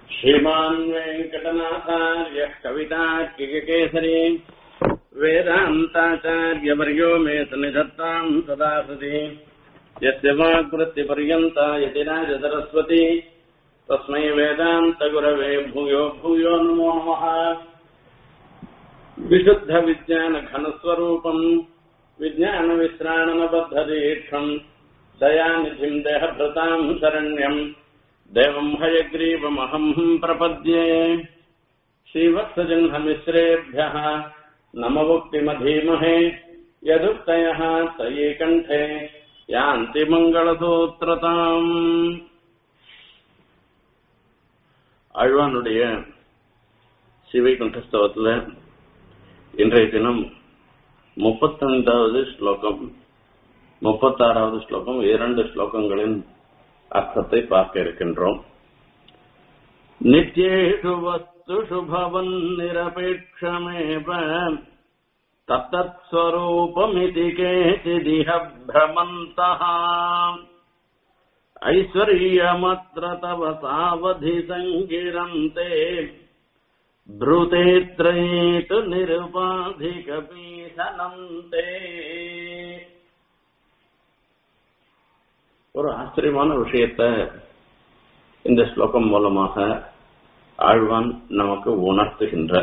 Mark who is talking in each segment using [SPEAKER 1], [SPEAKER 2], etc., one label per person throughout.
[SPEAKER 1] श्रीमान् वेङ्कटनाथार्यः कवितार्किककेसरी वेदान्ताचार्यवर्यो मे सन्निधत्ताम् सदा हृदि यस्य वाक्वृत्तिपर्यन्ता यतिराजसरस्वती तस्मै वेदान्तगुरवे भूयो भूयो नमो नमः विशुद्धविज्ञानघनस्वरूपम् विज्ञानविश्राणनबद्धदीक्षम् दयानिधिम् देहभृताम् शरण्यम् देवम् हयग्रीवमहम् प्रपद्ये श्रीवत्सजह्नमिश्रेभ्यः नमवुक्तिमधीमहे यदुक्तयः तये कण्ठे यान्ति மங்களசூத்திரதாம் ஆழ்வானுடைய சிவைகுண்டஸ்தவத்தில் இன்றைய தினம் முப்பத்தைந்தாவது ஸ்லோகம் முப்பத்தாறாவது ஸ்லோகம் இரண்டு ஸ்லோகங்களின் அர்த்தத்தை பார்க்க இருக்கின்றோம் நித்யேஷு வஸ்துஷு பவன் நிரபேட்சமேவ தத்தத் ஸ்வரூபமிதி கேச்சிதிஹ பிரமந்தः ஐஸ்வர்யமத்ர தவ சாவதி சங்கிரந்தே ப்ரூதேத்ரயேது நிருபாதிகபீஷனந்தே ஒரு ஆச்சரியமான விஷயத்த இந்த ஸ்லோகம் மூலமாக ஆழ்வான் நமக்கு உணர்த்துகின்ற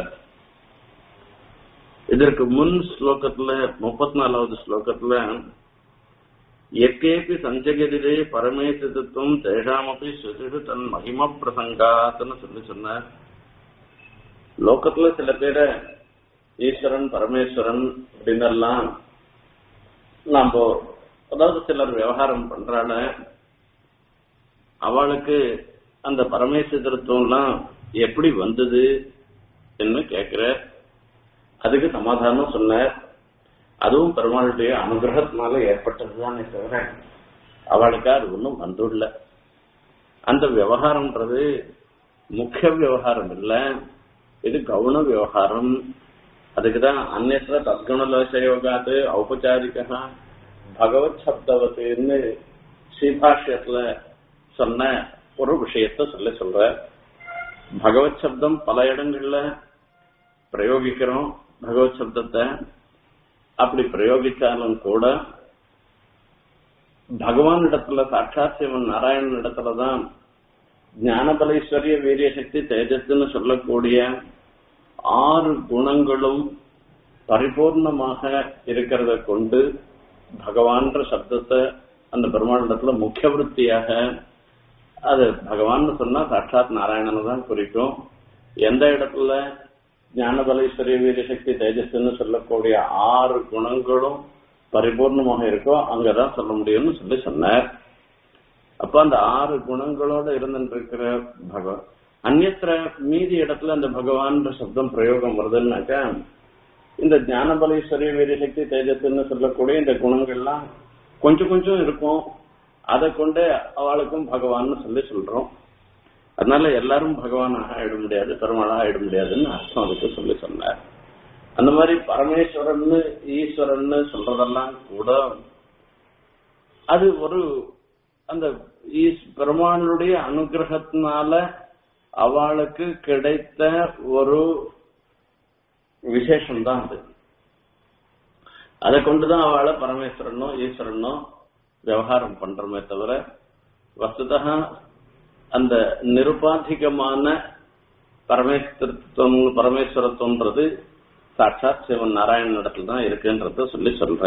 [SPEAKER 1] இதற்கு முன் ஸ்லோகத்துல முப்பத்தி நாலாவது ஸ்லோகத்துல எக்கேபி சஞ்சகிரிலே பரமேசிதத்துவம் தேஷாமப்பி சுதிஷு தன் மகிம பிரசங்காத்துன்னு சொல்லி சொன்னார் லோகத்துல சில பேரை ஈஸ்வரன் பரமேஸ்வரன் அப்படின்னெல்லாம் நாம அதாவது சிலர் விவகாரம் பண்றாங்க அவளுக்கு அந்த பரமேஸ்வரத்துவம்லாம் எப்படி வந்தது என்று கேட்கிற அதுக்கு சமாதானம் சொன்னார் அதுவும் பெருமாளுடைய அனுகிரகத்தினால ஏற்பட்டதுதானே தவிர அவளுக்கு அது ஒன்றும் வந்துள்ள அந்த விவகாரம்ன்றது முக்கிய விவகாரம் இல்ல இது கவுன விவகாரம் அதுக்குதான் அந்நேற்ற தத்குணலோசயோகாது ஔபச்சாரிகா பகவத் சப்தவத்துன்னு ஸ்ரீபாஷ்யத்துல சொன்ன ஒரு விஷயத்த சொல்ல சொல்ற பகவத் சப்தம் பல இடங்கள்ல பிரயோகிக்கிறோம் பகவத் சப்தத்தை அப்படி பிரயோகிச்சாலும் கூட பகவான் இடத்துல சாட்சாத் சிவன் நாராயணன் இடத்துலதான் ஞானபலேஸ்வரிய வீரிய சக்தி தேஜஸ்ன்னு சொல்லக்கூடிய ஆறு குணங்களும் பரிபூர்ணமாக இருக்கிறத கொண்டு பகவான்ற சப்தத்தை அந்த பெருமாளிடத்துல முக்கிய விற்த்தியாக அது பகவான் சொன்னா சாட்சாத் நாராயணனை தான் குறிக்கும் எந்த இடத்துல ஞானபலேஸ்வரிய வீரசக்தி தேஜஸ்ன்னு சொல்லக்கூடிய ஆறு குணங்களும் பரிபூர்ணமாக இருக்கோ அங்கதான் சொல்ல முடியும்னு சொல்லி சொன்னார் அப்ப அந்த ஆறு குணங்களோட இருந்துருக்கிற பகவான் அந்நத்திர மீதி இடத்துல அந்த பகவான் சப்தம் பிரயோகம் வருதுன்னாக்கா இந்த ஞானபலேஸ்வரிய வீரசக்தி தேஜஸ்ன்னு சொல்லக்கூடிய இந்த குணங்கள்லாம் கொஞ்சம் கொஞ்சம் இருக்கும் அதை கொண்டு அவளுக்கும் பகவான் சொல்லி சொல்றோம் அதனால எல்லாரும் பகவானாக ஆயிட முடியாது பெருமாளாக ஆயிட முடியாதுன்னு அர்த்தம் அதுக்கு சொல்லி சொன்னார் அந்த மாதிரி பரமேஸ்வரன் ஈஸ்வரன் சொல்றதெல்லாம் கூட அது ஒரு அந்த பெருமாளுடைய அனுகிரகத்தினால அவளுக்கு கிடைத்த ஒரு விசேஷம் தான் அது அதை கொண்டுதான் அவளை பரமேஸ்வரனோ ஈஸ்வரனோ விவகாரம் பண்றோமே தவிர வஸ்துதா அந்த நிருபாதிகமான பரமேஸ்வரத்துவம் பரமேஸ்வரத்துவன்றது சாட்சாத் சிவன் நாராயணன் இடத்துல தான் இருக்குன்றத சொல்லி சொல்ற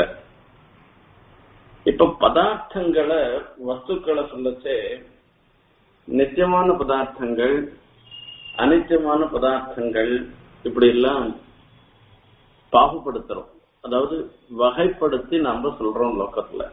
[SPEAKER 1] இப்ப பதார்த்தங்களை வஸ்துக்களை சொல்லச்சே நித்தியமான பதார்த்தங்கள் அனித்தியமான பதார்த்தங்கள் இப்படி எல்லாம் பாகுபடுத்துறோம் அதாவது வகைப்படுத்தி நாம சொல்றோம் லோக்கத்துல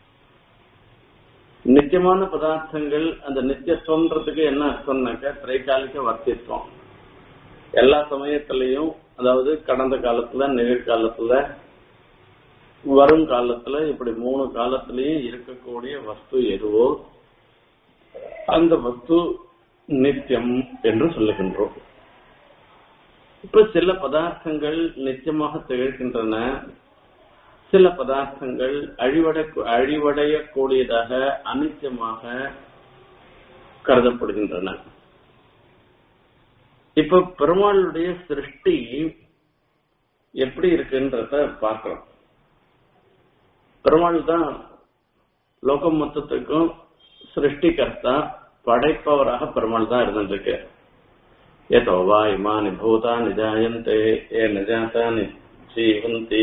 [SPEAKER 1] நித்தியமான பதார்த்தங்கள் அந்த நித்தியத்துவன்றதுக்கு என்ன அர்த்தம்னாக்க திரைகாலிக வர்த்தித்துவம் எல்லா சமயத்திலையும் அதாவது கடந்த காலத்துல நிகழ்காலத்துல வரும் காலத்துல இப்படி மூணு காலத்திலையும் இருக்கக்கூடிய வஸ்து எதுவோ அந்த வஸ்து நித்தியம் என்று சொல்லுகின்றோம் இப்ப சில பதார்த்தங்கள் நித்தியமாக திகழ்கின்றன சில பதார்த்தங்கள் அழிவடை அழிவடையக்கூடியதாக அனித்தியமாக கருதப்படுகின்றன இப்ப பெருமாளுடைய சிருஷ்டி எப்படி இருக்குன்றத பார்க்கிறோம் பெருமாள் தான் லோகம் மொத்தத்துக்கும் சிருஷ்டிகர்த்தா படைப்பவராக பெருமாள் தான் இருந்துருக்கு ஏதோ வா இமானி பூதானி ஜாயந்தே ஏ நஜாத்தானி ஜீவந்தி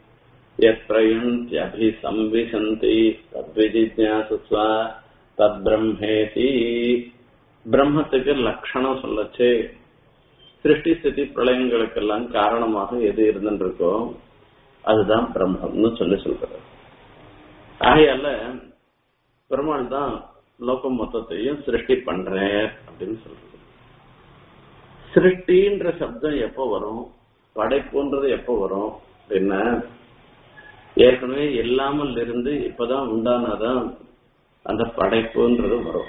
[SPEAKER 1] யத்ரயந்த்யபிசம்விசந்தி தத்விஜிஜாசுஸ்வ தத்பிரம்மேதி பிரம்மத்துக்கு லட்சணம் சொல்லச்சு சிருஷ்டி ஸ்திதி பிரளயங்களுக்கெல்லாம் காரணமாக எது இருந்துருக்கோ அதுதான் பிரம்மம்னு சொல்லி சொல்றது ஆகையால பெருமாள் தான் லோகம் மொத்தத்தையும் சிருஷ்டி பண்றேன் அப்படின்னு சொல்றது சிருஷ்டின்ற சப்தம் எப்போ வரும் படைப்புன்றது எப்போ வரும் அப்படின்னா ஏற்கனவே இல்லாமல் இருந்து இப்பதான் உண்டானாதான் அந்த படைப்புன்றது வரும்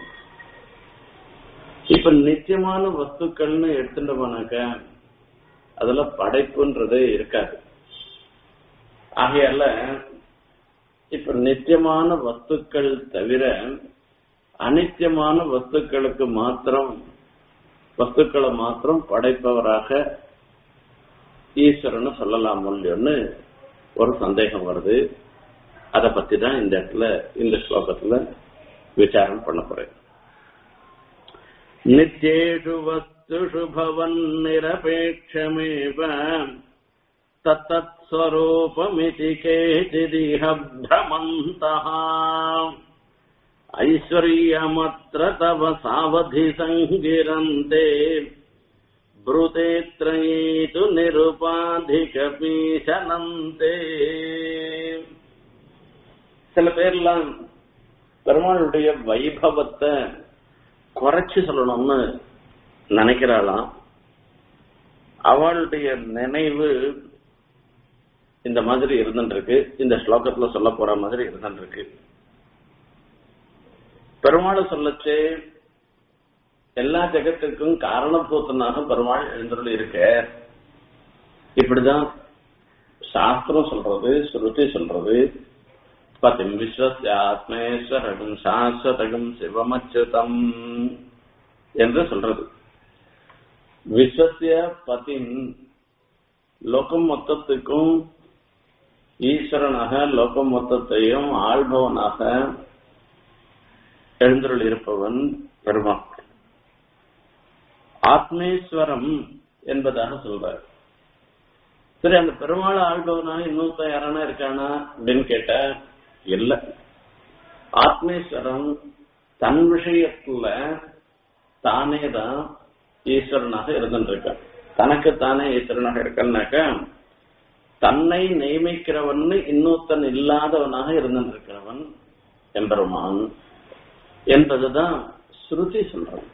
[SPEAKER 1] இப்ப நித்தியமான வஸ்துக்கள்னு எடுத்துட்டோம்னாக்க அதுல படைப்புன்றதே இருக்காது ஆகையால இப்ப நித்தியமான வஸ்துக்கள் தவிர அனித்தியமான வஸ்துக்களுக்கு மாத்திரம் வஸ்துக்களை மாத்திரம் படைப்பவராக ஈஸ்வரன் சொல்லலாம் இல்லையோன்னு ஒரு சந்தேகம் வருது அதை பத்தி தான் இந்த இடத்துல இந்த ஸ்லோகத்துல விசாரம் பண்ண போறேன் நித்யேஷு வஸ்துஷு பவன் நிரபேட்சமேவ தத்தத் ஸ்வரூபமிதி கேச்சிதிஹ பிரமந்தः ஐஸ்வர்யமத்ர தவ சாவதி சங்கிரந்தே ब्रूते त्रये तु நிருபாதிகபீஷனந்தே சில பேர்லாம் பெருமாளுடைய வைபவத்தை குறைச்சு சொல்லணும்னு நினைக்கிறாளாம் அவளுடைய நினைவு இந்த மாதிரி இருந்துருக்கு இந்த ஸ்லோகத்துல சொல்ல போற மாதிரி இருந்துருக்கு பெருமாள் சொல்லச்சே எல்லா ஜெகத்துக்கும் காரணபூத்தனாக பெருமாள் எழுந்துள்ள இருக்க இப்படிதான் சாஸ்திரம் சொல்றது ஸ்ருதி சொல்றது பதிம் விஸ்வஸ்ய ஆத்மேஸ்வரகம் சாஸ்வதகம் சிவமச்சுதம் என்று சொல்றது விஸ்வசிய பதின் லோகம் மொத்தத்துக்கும் ஈஸ்வரனாக லோகம் மொத்தத்தையும் ஆள்பவனாக எழுந்தருள் இருப்பவன் பெருமாள் ஆத்மேஸ்வரம் என்பதாக சொல்றார் சரி அந்த பெருமாள் ஆள்பவனா இன்னொருத்த யாரானா இருக்கானா அப்படின்னு கேட்ட இல்ல ஆத்மேஸ்வரம் தன் விஷயத்துல தானே தான் ஈஸ்வரனாக இருந்துருக்கான் தனக்கு தானே ஈஸ்வரனாக இருக்கான்னாக்க தன்னை நியமிக்கிறவன் இன்னொருத்தன் இல்லாதவனாக இருந்திருக்கிறவன் எம்பெருமான் என்பதுதான் ஸ்ருதி சொல்றான்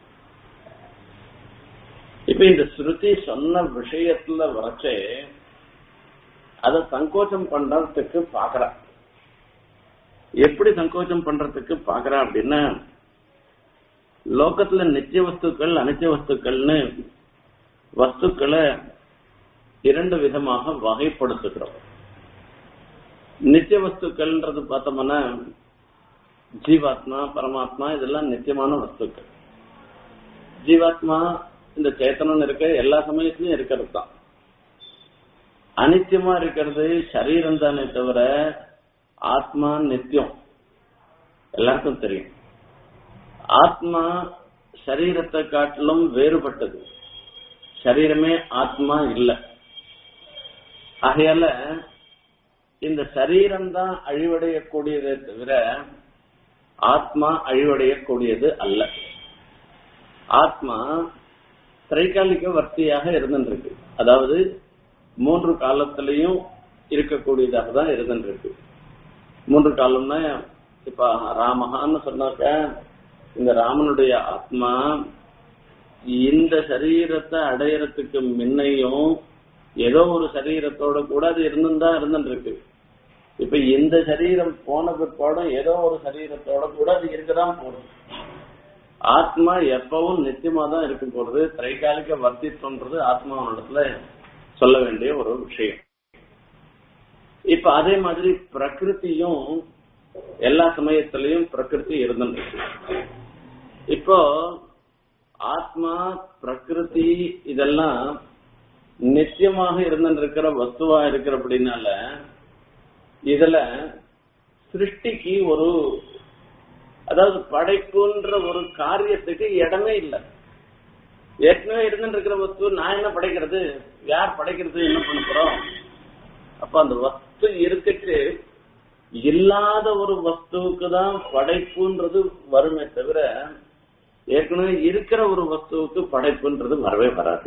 [SPEAKER 1] இப்ப இந்த ஸ்ருதி சொன்ன விஷயத்துல வரைச்சே அதை சங்கோச்சம் பண்றதுக்கு பாக்குறா எப்படி சங்கோச்சம் பண்றதுக்கு பாக்குறா அப்படின்னா லோகத்துல நித்திய வஸ்துக்கள் அனித்திய வஸ்துக்கள்னு வஸ்துக்களை இரண்டு விதமாக வகைப்படுத்துகிறோம் நித்திய வஸ்துக்கள்ன்றது பார்த்தோம்னா ஜீவாத்மா பரமாத்மா இதெல்லாம் நித்தியமான வஸ்துக்கள் ஜீவாத்மா இந்த சேத்தனம் இருக்க எல்லா சமயத்திலயும் இருக்கிறது தான் அனித்தியமா இருக்கிறது சரீரம் தானே தவிர ஆத்மா நித்தியம் எல்லாருக்கும் தெரியும் ஆத்மா சரீரத்தை காட்டிலும் வேறுபட்டது சரீரமே ஆத்மா இல்லை ஆகையால இந்த சரீரம் தான் அழிவடையக்கூடியதே தவிர ஆத்மா அழிவடையக்கூடியது அல்ல ஆத்மா திரைக்காலிக வர்த்தியாக இருந்துருக்கு அதாவது மூன்று காலத்திலையும் இருக்கக்கூடியதாக தான் இருந்துருக்கு மூன்று காலம்னா இப்ப ராமகான்னு சொன்னாக்க இந்த ராமனுடைய ஆத்மா இந்த சரீரத்தை அடையறதுக்கு முன்னையும் ஏதோ ஒரு சரீரத்தோட கூட அது இருந்துதான் இருந்துருக்கு இப்ப இந்த சரீரம் போன பிற்பாடும் ஏதோ ஒரு சரீரத்தோட கூட அது இருக்கதான் போடும் ஆத்மா எப்பவும் நித்தியமா தான் இருக்க போறது திரைகாலிக வர்த்தித்தோன்றது ஆத்மாவினிடத்துல சொல்ல வேண்டிய ஒரு விஷயம் இப்ப அதே மாதிரி பிரகிருதியும் எல்லா சமயத்திலையும் பிரகிருதி இருந்துருக்கு இப்போ ஆத்மா பிரகிருதி இதெல்லாம் நித்தியமாக இருந்திருக்கிற வஸ்துவா இருக்கிறபடினால இதுல சிருஷ்டிக்கு ஒரு அதாவது படைப்புன்ற ஒரு காரியத்துக்கு இடமே இல்லை ஏற்கனவே இருந்துருக்கிற வஸ்து நான் என்ன படைக்கிறது யார் படைக்கிறது என்ன பண்ண போறோம் அப்ப அந்த வஸ்து இருக்கிட்டு இல்லாத ஒரு வஸ்துவுக்கு தான் படைப்புன்றது வருமே தவிர ஏற்கனவே இருக்கிற ஒரு வஸ்துவுக்கு படைப்புன்றது வரவே வராது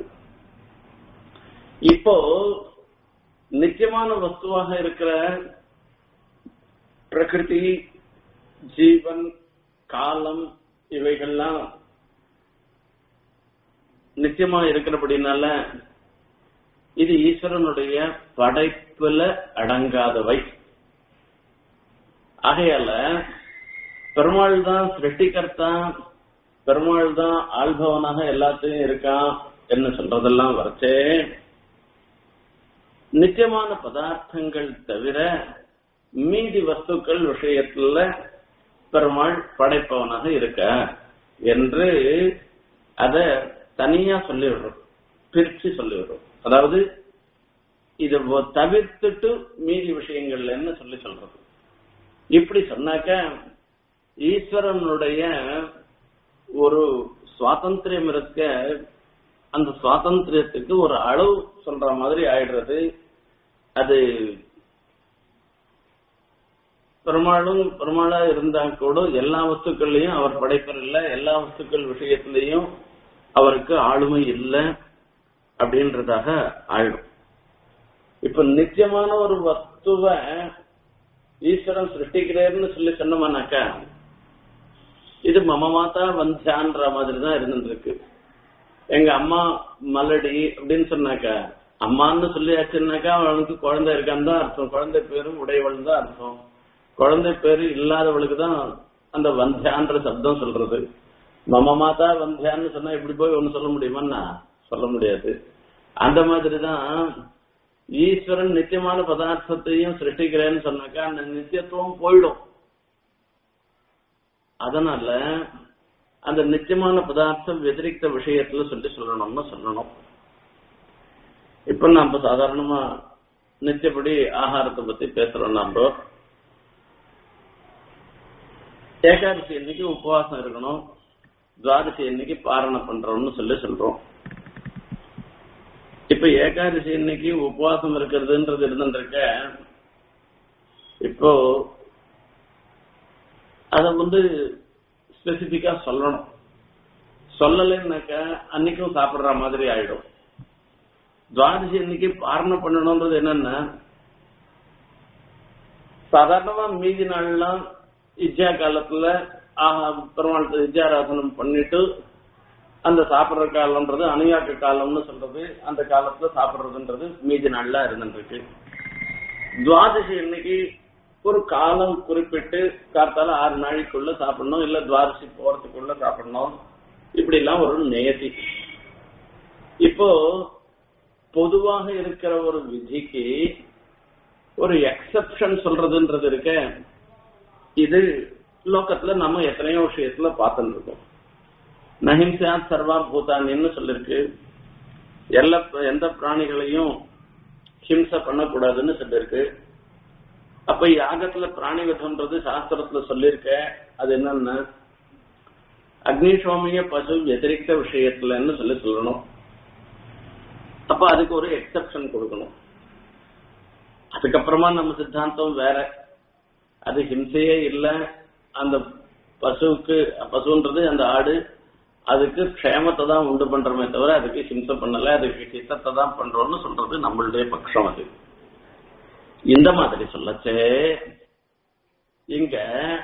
[SPEAKER 1] இப்போ நிச்சயமான வஸ்துவாக இருக்கிற பிரகிருதி ஜீவன் காலம் இவைகள்லாம் நிச்சயமா இருக்கிறபடினால இது ஈஸ்வரனுடைய படைப்புல அடங்காதவை ஆகையால பெருமாள் தான் சிருஷ்டிகர்த்தா பெருமாள் தான் ஆள்பவனாக எல்லாத்தையும் இருக்கான் என்ன சொல்றதெல்லாம் வரச்சே நிச்சயமான பதார்த்தங்கள் தவிர மீதி வஸ்துக்கள் விஷயத்துல பெருமாள் படைப்பவனாக இருக்க என்று அத தனியா சொல்லிவிடுறோம் பிரிச்சு சொல்லிவிடுறோம் அதாவது இத தவிர்த்துட்டு மீதி விஷயங்கள்ல என்ன சொல்லி சொல்றது இப்படி சொன்னாக்க ஈஸ்வரனுடைய ஒரு சுவாதந்திரம் இருக்க அந்த சுவாதந்திரத்துக்கு ஒரு அளவு சொல்ற மாதிரி ஆயிடுறது அது பெருமாளும் பெருமாளா இருந்தா கூட எல்லா வஸ்துக்கள்லயும் அவர் படைப்பர் இல்ல எல்லா வஸ்துக்கள் விஷயத்திலையும் அவருக்கு ஆளுமை இல்லை அப்படின்றதாக ஆயிடும் இப்ப நிச்சயமான ஒரு வஸ்துவ ஈஸ்வரன் சிருஷ்டிக்கிறேன்னு சொல்லி சொன்னோம்னாக்கா இது மம மாதா வந்தியான்ற மாதிரி தான் இருந்துருக்கு எங்க அம்மா மலடி அப்படின்னு சொன்னாக்கா அம்மான்னு சொல்லியாச்சுன்னாக்கா அவனுக்கு குழந்தை இருக்கான்னு தான் அர்த்தம் குழந்தை பேரும் உடையவள் தான் அர்த்தம் குழந்தை பேரு இல்லாதவளுக்கு தான் அந்த வந்தியான்ற சப்தம் சொல்றது மம மாதா வந்தியான்னு சொன்னா இப்படி போய் ஒண்ணு சொல்ல முடியுமான்னா சொல்ல முடியாது அந்த மாதிரிதான் ஈஸ்வரன் நித்தியமான பதார்த்தத்தையும் சிருஷ்டிக்கிறேன்னு சொன்னாக்கா அந்த நித்தியத்துவம் போயிடும் அதனால அந்த நித்தியமான பதார்த்தம் வெதிரிக்த விஷயத்துல சொல்லி சொல்லணும்னு சொல்லணும் இப்ப நம்ம சாதாரணமா நித்தியப்படி ஆகாரத்தை பத்தி பேசுறோம் நாம ஏகாதசி அன்னைக்கு உபவாசம் இருக்கணும் துவாதசி அன்னைக்கு பாரணம் பண்றோம்னு சொல்லி சொல்றோம் இப்ப ஏகாதசி அன்னைக்கு உபவாசம் இருக்கிறதுன்றது இருந்துருக்க இப்போ அத வந்து ஸ்பெசிபிக்கா சொல்லணும் சொல்லலைன்னாக்கா அன்னைக்கும் சாப்பிடுற மாதிரி ஆயிடும் துவாதசி அன்னைக்கு பாரணம் பண்ணணும்ன்றது என்னன்னா சாதாரணமா மீதி நாள்லாம் இஜ்ஜா காலத்துல பெருமாள் இஜ்ஜாராசனம் பண்ணிட்டு அந்த சாப்பிடுற காலம்ன்றது அணுயாக்க காலம்னு சொல்றது அந்த காலத்துல சாப்பிடுறதுன்றது மீதி நாள்ல இருந்துருக்கு துவாதசி அன்னைக்கு ஒரு காலம் குறிப்பிட்டு கார்த்தால ஆறு நாளைக்குள்ள சாப்பிடணும் இல்ல துவாதசி போறதுக்குள்ள சாப்பிடணும் இப்படி எல்லாம் ஒரு நேதி இப்போ பொதுவாக இருக்கிற ஒரு விதிக்கு ஒரு எக்ஸப்ஷன் சொல்றதுன்றது இருக்க இது லோக்கத்துல நம்ம எத்தனையோ விஷயத்துல பார்த்துட்டு இருக்கோம் நஹிம்சா சர்வா பூதானின்னு சொல்லிருக்கு எல்லா எந்த பிராணிகளையும் ஹிம்சை பண்ணக்கூடாதுன்னு சொல்லிருக்கு அப்ப யாகத்துல பிராணி வதம்ன்றது சாஸ்திரத்துல சொல்லியிருக்க அது என்னன்னா அக்னிசோமிய பசு வெதிரிக்த விஷயத்துலன்னு சொல்லி சொல்லணும் அப்ப அதுக்கு ஒரு எக்ஸப்ஷன் கொடுக்கணும் அதுக்கப்புறமா நம்ம சித்தாந்தம் வேற அது ஹிம்சையே இல்ல அந்த பசுவுக்கு பசுன்றது அந்த ஆடு அதுக்கு க்ஷேமத்தை தான் உண்டு பண்றோமே தவிர அதுக்கு ஹிம்சை பண்ணல அதுக்கு ஹித்தத்தை தான் பண்றோம்னு சொல்றது நம்மளுடைய பட்சம் அது இந்த மாதிரி சொல்லச்சே இங்க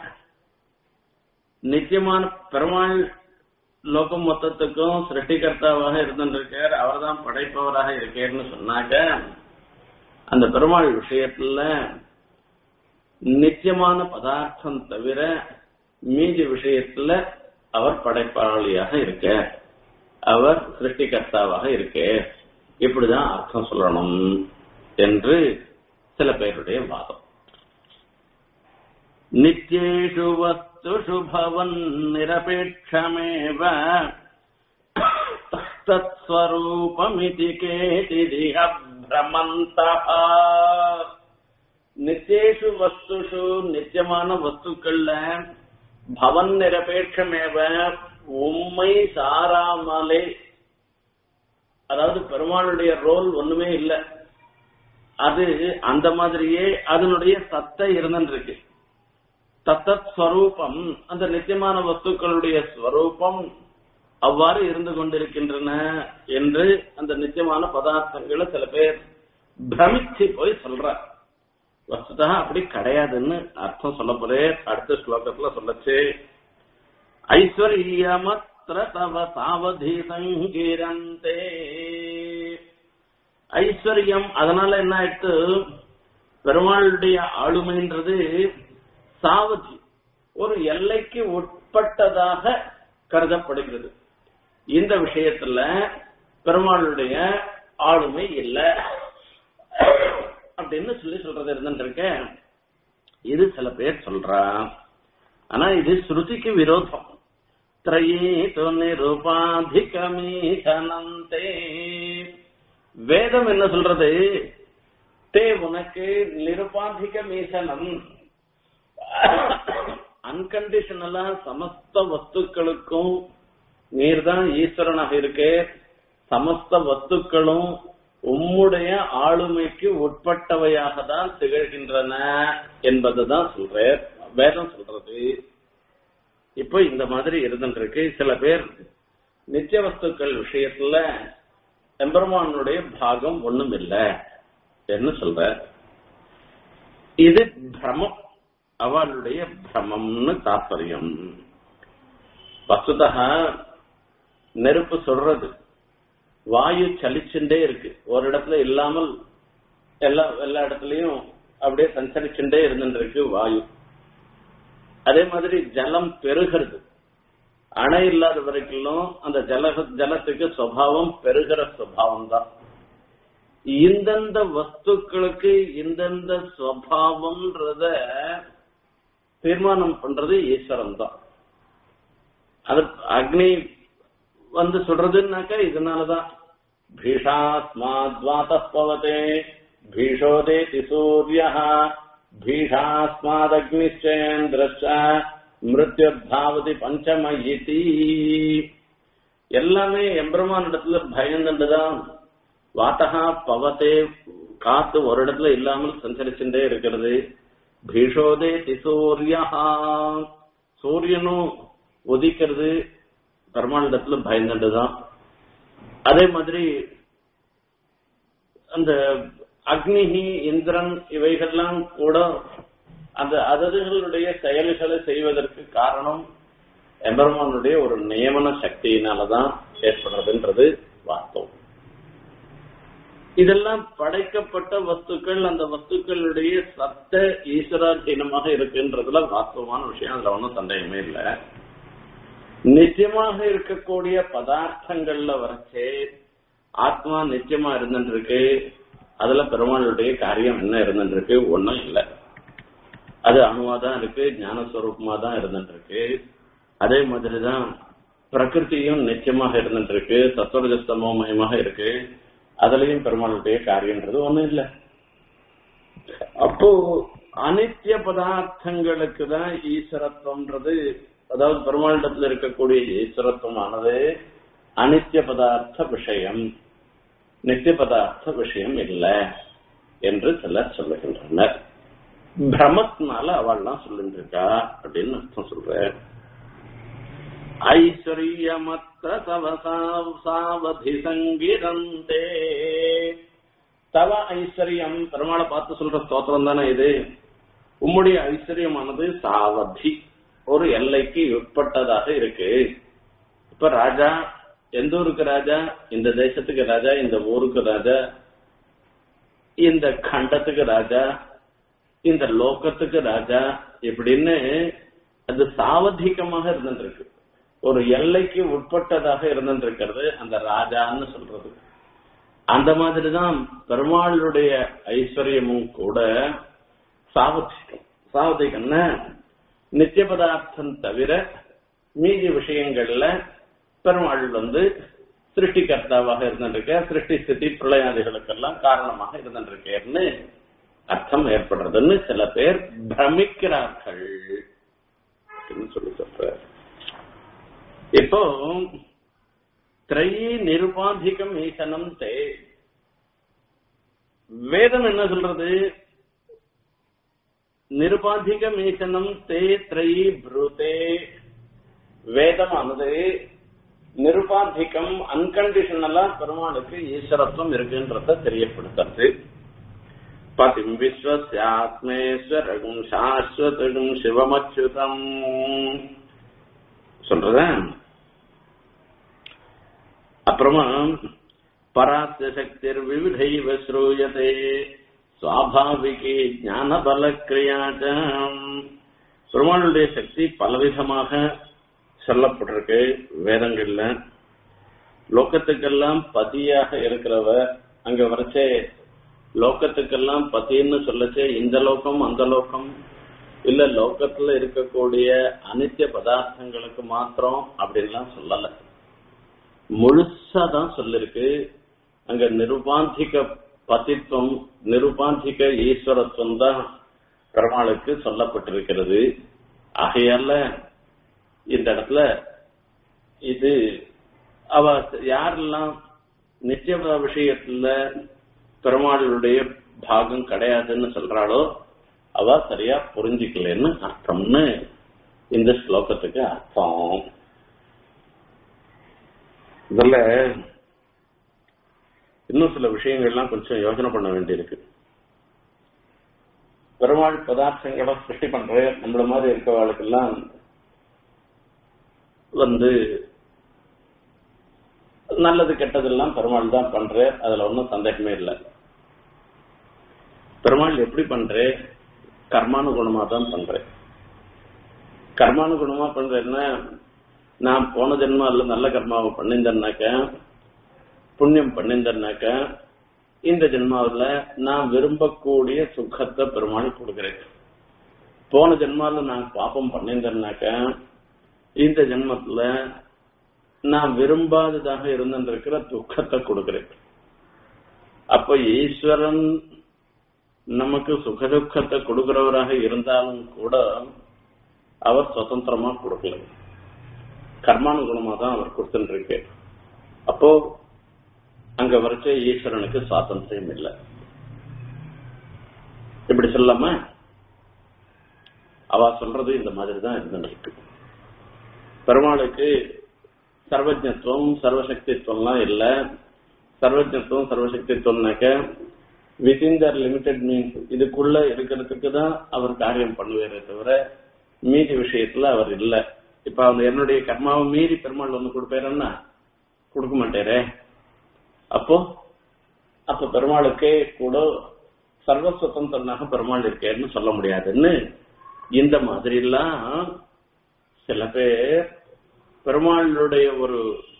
[SPEAKER 1] நித்தியமான பெருமாள் லோகம் மொத்தத்துக்கும் சிருஷ்டிகர்த்தாவாக இருந்திருக்கார் அவர் தான் படைப்பவராக இருக்கேன்னு சொன்னாக்க அந்த பெருமாள் விஷயத்துல நித்தியமான பதார்த்தம் தவிர மீதி விஷயத்துல அவர் படைப்பாளியாக இருக்க அவர் சிருஷ்டிகர்த்தாவாக இருக்க இப்படிதான் அர்த்தம் சொல்லணும் என்று சில பேருடைய வாதம் நித்யேஷு வஸ்துஷு பவன் நிரபேட்சமேவ तत्स्वरूपमिति केचिदिह भ्रमन्तः நித்தியேஷு வஸ்துஷு நித்தியமான வஸ்துக்கள்ல பவன் நிரபேட்சமேவ உண்மை சாராமலே அதாவது பெருமாளுடைய ரோல் ஒண்ணுமே இல்லை அது அந்த மாதிரியே அதனுடைய சத்தை இருந்துருக்கு தத்தத் ஸ்வரூபம் அந்த நித்தியமான வஸ்துக்களுடைய ஸ்வரூபம் அவ்வாறு இருந்து கொண்டிருக்கின்றன என்று அந்த நித்தியமான பதார்த்தங்களை சில பேர் பிரமிச்சு போய் சொல்ற வஸ்துதா அப்படி கிடையாதுன்னு அர்த்தம் சொல்ல போறேன் அடுத்த ஸ்லோகத்துல சொல்லச்சு ஐஸ்வர்யமத்ர தவ சாவதி சங்கீரந்தே ஐஸ்வர்யம் அதனால என்ன ஆயிட்டு பெருமாளுடைய ஆளுமைன்றது சாவதி ஒரு எல்லைக்கு உட்பட்டதாக கருதப்படுகிறது இந்த விஷயத்துல பெருமாளுடைய ஆளுமை இல்லை அப்படின்னு சொல்லி சொல்றது இருந்துருக்க இது சில பேர் சொல்றா ஆனா இது ஸ்ருதிக்கு விரோதம் திரையே நிருபாதிகமீசனந்தே வேதம் என்ன சொல்றது தே உனக்கு நிருபாதிக மீசனம் அன்கண்டிஷனலா சமஸ்த வஸ்துக்களுக்கும் நீர் தான் ஈஸ்வரனாக இருக்கு சமஸ்த வஸ்துக்களும் உம்முடைய ஆளுமைக்கு உட்பட்டவையாக தான் திகழ்கின்றன என்பதுதான் சொல்றேன் வேதம் சொல்றது இப்போ இந்த மாதிரி இருந்துருக்கு சில பேர் நித்திய வஸ்துக்கள் விஷயத்துல எம்பெருமானுடைய பாகம் ஒண்ணும் இல்லை என்று சொல்ற இது பிரமம் அவளுடைய பிரமம்னு தாற்பயம் வசுதா நெருப்பு சொல்றது வாயு சலிச்சுட்டே இருக்கு ஒரு இடத்துல இல்லாமல் எல்லா எல்லா இடத்துலயும் அப்படியே சஞ்சரிச்சுட்டே இருந்துருக்கு வாயு அதே மாதிரி ஜலம் பெருகிறது அணை இல்லாத வரைக்கும் அந்த ஜல ஜலத்துக்கு சுவாவம் பெருகிற சுவாவம் தான் இந்தந்த வஸ்துக்களுக்கு இந்தந்த சுவாவம்ன்றத தீர்மானம் பண்றது ஈஸ்வரன் தான் அது அக்னி வந்து சொல்றதுன்னாக்கா இதனாலதான் பீஷாஸ்மாத்வாத்தே பீஷோதேதி சூரிய பீஷாஸ்மாதக்னிச்சேந்திரச்ச மிருத்யுர்தாவதி பஞ்சம இதி எல்லாமே எம்பெருமான் இடத்துல பயந்துட்டுதான் வாத்தகா பவத்தே காத்து ஒரு இடத்துல இல்லாமல் சஞ்சரிச்சுட்டே இருக்கிறது பீஷோதே திசூரியா சூரியனும் உதிக்கிறது பெருமானிடத்துல பயந்துட்டுதான் அதே மாதிரி அந்த அக்னிஹி இந்திரன் இவைகள்லாம் கூட அந்த அததுகளுடைய செயல்களை செய்வதற்கு காரணம் எம்பெருமானுடைய ஒரு நியமன சக்தியினாலதான் ஏற்படுறதுன்றது வாஸ்தவம் இதெல்லாம் படைக்கப்பட்ட வஸ்துக்கள் அந்த வஸ்துக்களுடைய சத்த ஈஸ்வராதீனமாக இருக்குன்றதுல வாஸ்தவமான விஷயம் அதுல ஒன்றும் சந்தேகமே இல்லை நித்தியமாக இருக்கக்கூடிய பதார்த்தங்கள்ல வரைச்சே ஆத்மா நித்தியமா இருந்துட்டு இருக்கு அதுல பெருமாளுடைய காரியம் என்ன இருந்துட்டு இருக்கு ஒன்னும் இல்லை அது அணுவா தான் இருக்கு ஞானஸ்வரூபமா தான் இருந்துட்டு இருக்கு அதே மாதிரிதான் பிரகிருதியும் நிச்சயமாக இருந்துட்டு இருக்கு சத்வரஜஸ்தமோமயமாக இருக்கு அதுலயும் பெருமாளுடைய காரியன்றது ஒண்ணும் இல்லை அப்போ அனித்திய பதார்த்தங்களுக்கு தான் ஈஸ்வரத்துவம்ன்றது அதாவது பெருமாளிடத்தில் இருக்கக்கூடிய ஈஸ்வரத்துவமானது அனித்திய பதார்த்த விஷயம் நித்திய பதார்த்த விஷயம் இல்லை என்று சிலர் சொல்லுகின்றனர் பிரமத்தினால அவள்லாம் சொல்லிட்டு இருக்கா அப்படின்னு அர்த்தம் சொல்ற ஐஸ்வர்யமத்த தவ சாவதி சங்கிரந்தே தவ ஐஸ்வர்யம் பெருமாளை பார்த்து சொல்ற ஸ்தோத்திரம் தானே இது உம்முடைய ஐஸ்வர்யமானது சாவதி ஒரு எல்லைக்கு உட்பட்டதாக இருக்கு இப்ப ராஜா எந்த ஊருக்கு ராஜா இந்த தேசத்துக்கு ராஜா இந்த ஊருக்கு ராஜா இந்த கண்டத்துக்கு ராஜா இந்த லோகத்துக்கு ராஜா இப்படின்னு அது சாவதிகமாக இருந்துருக்கு ஒரு எல்லைக்கு உட்பட்டதாக இருந்துருக்கிறது அந்த ராஜான்னு சொல்றது அந்த மாதிரிதான் பெருமாளுடைய ஐஸ்வர்யமும் கூட சாவதிகம் சாவதிகம்னா நித்திய பதார்த்தம் தவிர மீதி விஷயங்கள்ல பெருமாள் வந்து சிருஷ்டிகர்த்தாவாக இருந்திருக்க சிருஷ்டி ஸ்திதி பிரளயாதிகளுக்கெல்லாம் காரணமாக இருந்திருக்கேன்னு அர்த்தம் ஏற்படுறதுன்னு சில பேர் பிரமிக்கிறார்கள் அப்படின்னு சொல்லி சொல்ற இப்போ திரையி நிருபாதிகம் ஈசனம் தே வேதம் என்ன சொல்றது நிருபாதிகம் ஈசனம் தே திரையி ப்ரூதே வேதமானது நிருபாதிகம் அன்கண்டிஷனலா பெருமாளுக்கு ஈஸ்வரத்துவம் இருக்குன்றத தெரியப்படுத்துறது பதிம் விஸ்வஸ்யாத்மேஸ்வரகும் சாஸ்வதகும் சிவமச்சுதம் சொல்றத அப்புறமா பராத்திய சக்திர் விவிதைவ ஸ்ரூயதே சுவாபாவிகி ஞான பல கிரியாட்டம் பெருமாளுடைய சக்தி பலவிதமாக சொல்லப்பட்டிருக்கு வேதங்கள்ல லோகத்துக்கெல்லாம் பதியாக இருக்கிறவர் அங்க வரைச்சே லோகத்துக்கெல்லாம் பதின்னு சொல்லச்சே இந்த லோகம் அந்த லோகம் இல்ல லோகத்துல இருக்கக்கூடிய அனித்திய பதார்த்தங்களுக்கு மாத்திரம் அப்படின்லாம் சொல்லல முழுசா தான் சொல்லிருக்கு அங்க நிருபாந்திக பதித்துவம் நிருபாந்திக ஈஸ்வரத்துவம் தான் பெருமாளுக்கு சொல்லப்பட்டிருக்கிறது ஆகையால இந்த இடத்துல இது அவ யாரெல்லாம் நித்திய விஷயத்துல பெருமாளுடைய பாகம் கிடையாதுன்னு சொல்றாளோ அவ சரியா புரிஞ்சுக்கலன்னு அர்த்தம்னு இந்த ஸ்லோகத்துக்கு அர்த்தம் இதுல இன்னும் சில விஷயங்கள்லாம் கொஞ்சம் யோசனை பண்ண வேண்டியிருக்கு பெருமாள் பதார்த்தங்களை சிருஷ்டி பண்ற நம்மள மாதிரி இருக்கவாளுக்கெல்லாம் வந்து நல்லது கெட்டதெல்லாம் பெருமாள் தான் பண்ற அதுல ஒன்றும் சந்தேகமே இல்லை பெருமாள் எப்படி பண்ற கர்மானுகுணமா தான் பண்ற கர்மானுகுணமா பண்றேன்னா நான் போன ஜென்மால நல்ல கர்மாவை பண்ணியிருந்தேன்னாக்க புண்ணியம் பண்ணியிருந்தேன்னாக்க இந்த ஜென்மாவில் நான் விரும்பக்கூடிய சுகத்தை பெருமாள் கொடுக்கிறேன் போன ஜென்மால நான் பாப்பம் பண்ணியிருந்தேன்னாக்க இந்த ஜென்மத்துல நான் விரும்பாததாக இருந்திருக்கிற துக்கத்தை கொடுக்கிறேன் அப்ப ஈஸ்வரன் நமக்கு சுகதுக்கத்தை கொடுக்கிறவராக இருந்தாலும் கூட அவர் சுதந்திரமா கொடுக்கல கர்மானுகுணமா தான் அவர் கொடுத்துருக்கு அப்போ அங்க வரைச்ச ஈஸ்வரனுக்கு சுவாதந்திரம் இல்லை இப்படி சொல்லாம அவ சொல்றது இந்த மாதிரி தான் இருந்துருக்கு பெருமாளுக்கு சர்வஜத்துவம் சர்வசக்தித்துவம்லாம் இல்ல சர்வஜத்துவம் சர்வசக்தித்துவம்னாக்க வித்தின் தர் லிமிடெட் மீன்ஸ் இதுக்குள்ள இருக்கிறதுக்கு தான் அவர் காரியம் பண்ணுவாரே தவிர மீதி விஷயத்துல அவர் இல்ல இப்ப அவங்க என்னுடைய கர்மாவை மீறி பெருமாள் வந்து கொடுப்பாருன்னா கொடுக்க மாட்டேரே அப்போ அப்ப பெருமாளுக்கே கூட சர்வ சுதந்திரனாக பெருமாள் இருக்கேன்னு சொல்ல முடியாதுன்னு இந்த மாதிரி எல்லாம் சில பேர் பெருமாளுடைய ஒரு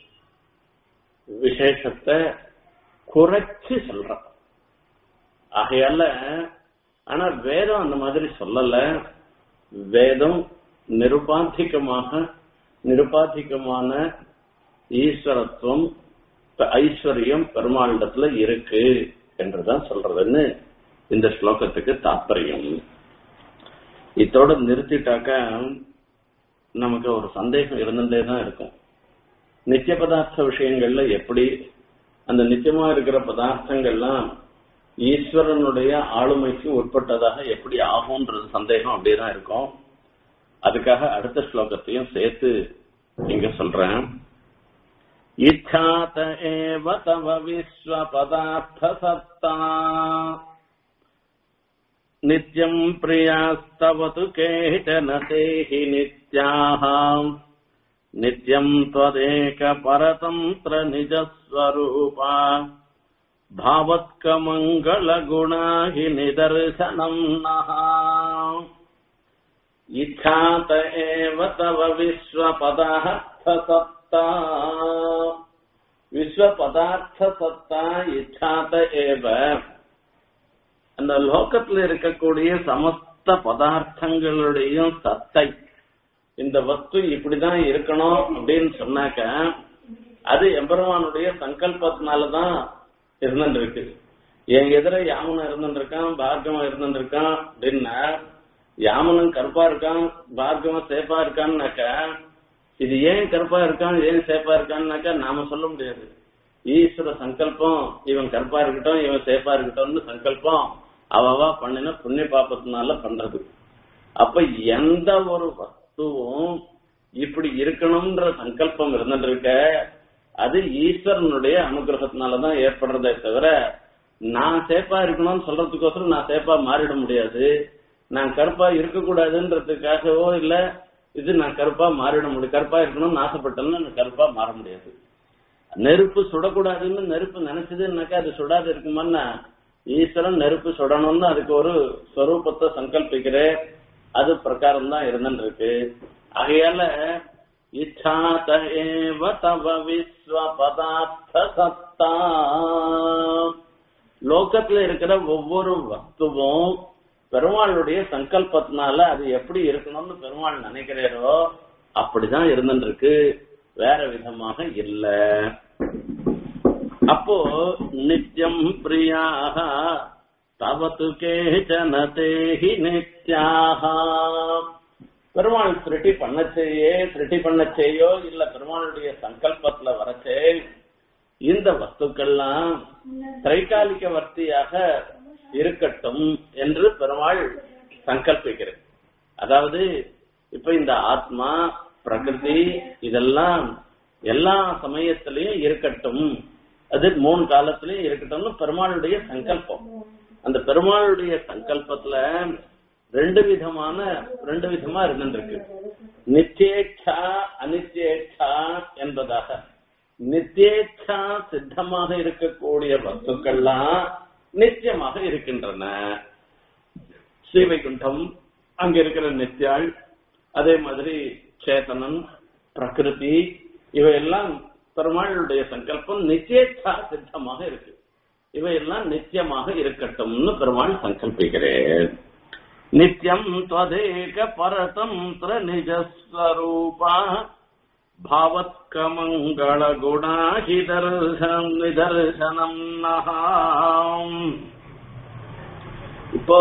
[SPEAKER 1] விசேஷத்தை குறைச்சு சொல்றான் ஆகையால ஆனா வேதம் அந்த மாதிரி சொல்லல வேதம் நிருபாதிகமாக நிருபாதிகமான ஈஸ்வரத்துவம் ஐஸ்வர்யம் பெருமாளிடத்துல இருக்கு என்றுதான் சொல்றதுன்னு இந்த ஸ்லோகத்துக்கு தாற்பயம் இதோட நிறுத்திட்டாக்க நமக்கு ஒரு சந்தேகம் இருந்துட்டே தான் இருக்கும் நித்திய பதார்த்த விஷயங்கள்ல எப்படி அந்த நித்தியமா இருக்கிற பதார்த்தங்கள்லாம் ஈஸ்வரனுடைய ஆளுமைக்கு உட்பட்டதாக எப்படி ஆகும்ன்றது சந்தேகம் அப்படியே தான் இருக்கும் அதுக்காக அடுத்த ஸ்லோகத்தையும் சேர்த்து இங்க சொல்றேன் இச்சாத ஏவ தவ விஸ்வ பதார்த்த சத்தா நித்யம் பிரியாஸ்தவது கேட்டன தேஹி நித்யாः நித்யம் त्वदेक परतन्त्र निजस्वरूपा भावत्कमङ्गलगुणा हि निदर्शनम् नः इच्छात एव तव विश्वपदार्थसत्ता விஸ்வபதார்த்த இச்சாத ஏவ அந்த லோகத்துல இருக்கக்கூடிய சமஸ்த பதார்த்தங்களுடைய சத்தை இந்த வஸ்து இப்படிதான் இருக்கணும் அப்படின்னு சொன்னாக்க அது எம்பெருமானுடைய சங்கல்பத்தினாலதான் இருந்துருக்கு என் எதிர யாமனம் இருந்துருக்கான் பார்க்கவன் இருந்துருக்கான் அப்படின்னா யாமனம் கருப்பா இருக்கான் பார்க்கவன் சேப்பா இருக்கான்னாக்கா இது ஏன் கருப்பா இருக்கான் ஏன் சேப்பா இருக்கான்னாக்கா நாம சொல்ல முடியாது ஈஸ்வர சங்கல்பம் இவன் கருப்பா இருக்கட்டும் இவன் சேப்பா இருக்கட்டும்னு சங்கல்பம் அவவா பண்ணின புண்ணிய பாப்பத்தினால பண்றது அப்ப எந்த ஒரு வஸ்துவும் இப்படி இருக்கணும்ன்ற சங்கல்பம் இருந்துருக்க அது ஈஸ்வரனுடைய அனுகிரகத்தினாலதான் ஏற்படுறதே தவிர நான் சேப்பா இருக்கணும்னு சொல்றதுக்கோசரம் நான் சேப்பா மாறிட முடியாது நான் கருப்பா இருக்கக்கூடாதுன்றதுக்காகவோ இல்ல இது நான் கருப்பா மாறிட முடியும் கருப்பா இருக்கணும்னு ஆசைப்பட்டேன்னா நான் கருப்பா மாற முடியாது நெருப்பு சுடக்கூடாதுன்னு நெருப்பு நினைச்சதுன்னாக்கா அது சுடாது இருக்குமான்னா ஈஸ்வரன் நெருப்பு சுடணும்னு அதுக்கு ஒரு ஸ்வரூபத்தை சங்கல்பிக்கிறேன் அது பிரகாரம் தான் இருந்துட்டு இருக்கு ஆகையால இச்சாத ஏவ தவ விஸ்வ பதார்த்த சத்தா லோகத்துல இருக்கிற ஒவ்வொரு வஸ்துவும் பெருமாளுடைய சங்கல்பத்தினால அது எப்படி இருக்கணும்னு பெருமாள் நினைக்கிறாரோ அப்படிதான் இருந்துட்டு இருக்கு வேற விதமாக இல்ல அப்போ நித்தியம் பிரியாக தவத்து கேச்சன தேஹி நித்யாக பெருமாள் திருட்டி பண்ணச்சேயே திருட்டி பண்ணச்சேயோ இல்ல பெருமாளுடைய சங்கல்பத்துல வரச்சே இந்த வஸ்துக்கள்லாம் திரைகாலிக வர்த்தியாக இருக்கட்டும் என்று பெருமாள் சங்கல்பிக்கிறது அதாவது இப்ப இந்த ஆத்மா பிரகிருதி இதெல்லாம் எல்லா சமயத்திலையும் இருக்கட்டும் அது மூணு காலத்திலயும் இருக்கட்டும்னு பெருமாளுடைய சங்கல்பம் அந்த பெருமாளுடைய சங்கல்பத்துல ரெண்டு விதமான ரெண்டு விதமா இருந்துருக்கு நித்தியேட்சா அனித்தியேட்சா என்பதாக நித்தியேட்சா சித்தமாக இருக்கக்கூடிய வஸ்துக்கள்லாம் நித்தியமாக இருக்கின்றன ஸ்ரீவைகுண்டம் அங்க இருக்கிற நித்யாள் அதே மாதிரி சேதனன் பிரகிருதி இவையெல்லாம் பெருமாளுடைய சங்கல்பம் நித்தியேட்சா சித்தமாக இருக்கு இவையெல்லாம் நித்தியமாக இருக்கட்டும்னு பெருமாள் சங்கல்பிக்கிறேன் நித்யம் त्वदेक परतन्त्र निजस्वरूपा भावत्कमङ्गलगुणाहिदर्शनं निदर्शनं नः இப்போ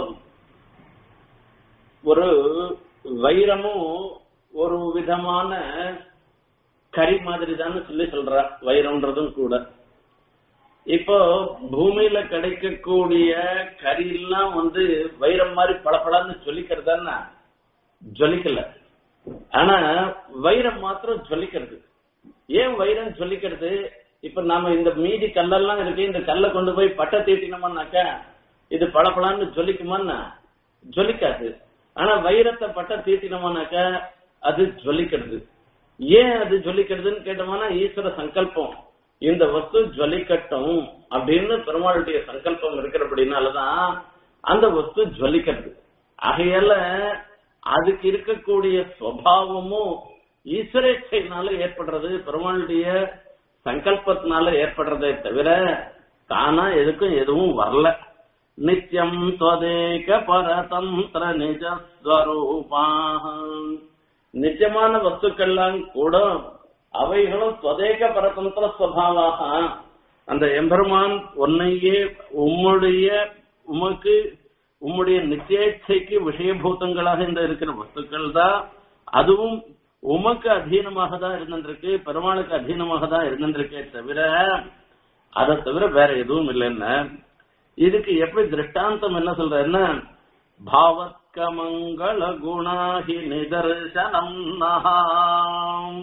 [SPEAKER 1] ஒரு வைரமும் ஒரு விதமான கறி மாதிரி தான் சொல்லி சொல்ற வைரம்ன்றதும் கூட இப்போ பூமியில கிடைக்கக்கூடிய கறி எல்லாம் வந்து வைரம் மாதிரி பளபளன்னு ஜொலிக்கிறதா ஜொலிக்கல ஆனா வைரம் மாத்திரம் ஜொலிக்கிறது ஏன் வைரம் ஜொலிக்கிறது இப்ப நாம இந்த மீதி கல்லெல்லாம் இருக்கு இந்த கல்லை கொண்டு போய் பட்டை தீட்டினோம்னாக்கா இது பளபளன்னு ஜொலிக்குமான்னா ஜொலிக்காது ஆனா வைரத்தை பட்டை தீட்டினோம்னாக்கா அது ஜொலிக்கிறது ஏன் அது ஜொலிக்கிறதுன்னு கேட்டோம்னா ஈஸ்வர சங்கல்பம் இந்த வஸ்து ஜொலிக்கட்டும் அப்படின்னு பெருமாளுடைய சங்கல்பம் இருக்கிறபடினாலதான் அந்த வஸ்து ஜொலிக்கிறது ஆகையால அதுக்கு இருக்கக்கூடிய சுவாவமும் ஈஸ்வரேச்சையினால ஏற்படுறது பெருமாளுடைய சங்கல்பத்தினால ஏற்படுறதே தவிர தானா எதுக்கும் எதுவும் வரல நித்தியம் தொதேக பரதந்திர நிஜஸ்வரூபா நித்தியமான வஸ்துக்கள்லாம் கூட அவைகளும் தொதேக பரதந்திர ஸ்வபாவாக அந்த எம்பெருமான் உன்னையே உம்முடைய உமக்கு உம்முடைய நித்தியேச்சைக்கு விஷயபூதங்களாக இந்த இருக்கிற வஸ்துக்கள் தான் அதுவும் உமக்கு அதீனமாக தான் இருந்திருக்கு பெருமாளுக்கு அதீனமாக தான் இருந்திருக்கே தவிர அதை தவிர வேற எதுவும் இல்லைன்னு இதுக்கு எப்படி திருஷ்டாந்தம் என்ன சொல்றேன்னா பாவத்கமங்கள குணாகி நிதர்சனம் நகாம்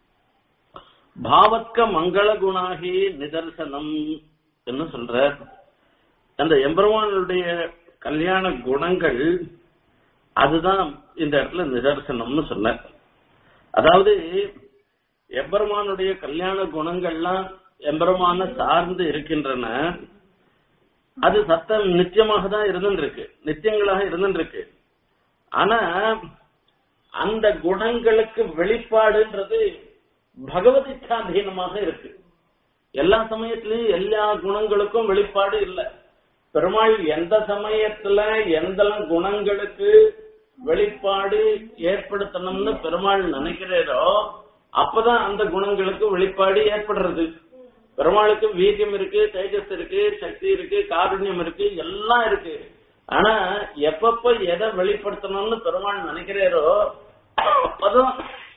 [SPEAKER 1] பாவத்க மங்கள குணாகி நிதர்சனம் என்ன சொல்ற அந்த எம்பெருமானுடைய கல்யாண குணங்கள் அதுதான் இந்த இடத்துல நிதர்சனம்னு சொன்ன அதாவது எம்பெருமானுடைய கல்யாண குணங்கள்லாம் எம்பெருமான சார்ந்து இருக்கின்றன அது சத்தம் நித்தியமாக தான் இருந்துருக்கு நித்தியங்களாக இருந்துருக்கு ஆனா அந்த குணங்களுக்கு வெளிப்பாடுன்றது பகவதிச்சாதீனமாக இருக்கு எல்லா சமயத்திலயும் எல்லா குணங்களுக்கும் வெளிப்பாடு இல்லை பெருமாள் எந்த சமயத்துல எந்த குணங்களுக்கு வெளிப்பாடு ஏற்படுத்தணும்னு பெருமாள் நினைக்கிறாரோ அப்பதான் அந்த குணங்களுக்கு வெளிப்பாடு ஏற்படுறது பெருமாளுக்கு வீரியம் இருக்கு தேஜஸ் இருக்கு சக்தி இருக்கு காருண்யம் இருக்கு எல்லாம் இருக்கு ஆனா எப்பப்ப எதை வெளிப்படுத்தணும்னு பெருமாள் நினைக்கிறாரோ அப்பதான்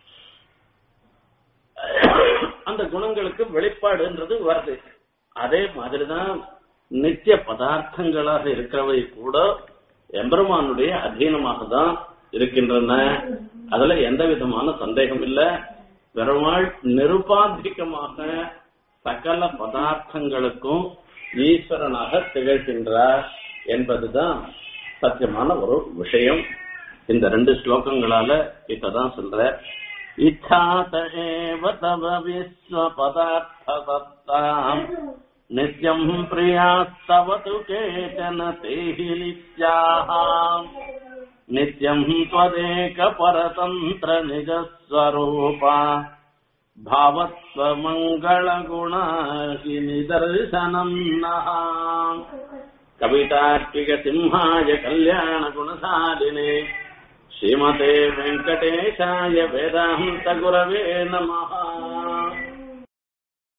[SPEAKER 1] அந்த குணங்களுக்கு வெளிப்பாடுன்றது வருது அதே மாதிரிதான் நித்திய பதார்த்தங்களாக இருக்கிறவை கூட எம்பெருமானுடைய அதீனமாக தான் இருக்கின்றன அதுல எந்த விதமான சந்தேகம் இல்ல பெருமாள் நிருபாதிகமாக சகல பதார்த்தங்களுக்கும் ஈஸ்வரனாக திகழ்கின்றார் என்பதுதான் சத்தியமான ஒரு விஷயம் இந்த ரெண்டு ஸ்லோகங்களால இப்பதான் சொல்ற இச்சாத ஏவ தவ விஸ்வ பதார்த்ததத்தாம் நித்யம் பிரியாஸ்தவ து கேச்சன தேஹி நித்யாஹாம் நித்யம் त्वदेक परतन्त्र निजस्वरूपा भावत्वमङ्गलगुणा हि निदर्शनम् नः कवितार्किकसिंहाय कल्याणगुणसारिणे श्रीमते वेङ्कटेशाय वेदान्तगुरवे नमः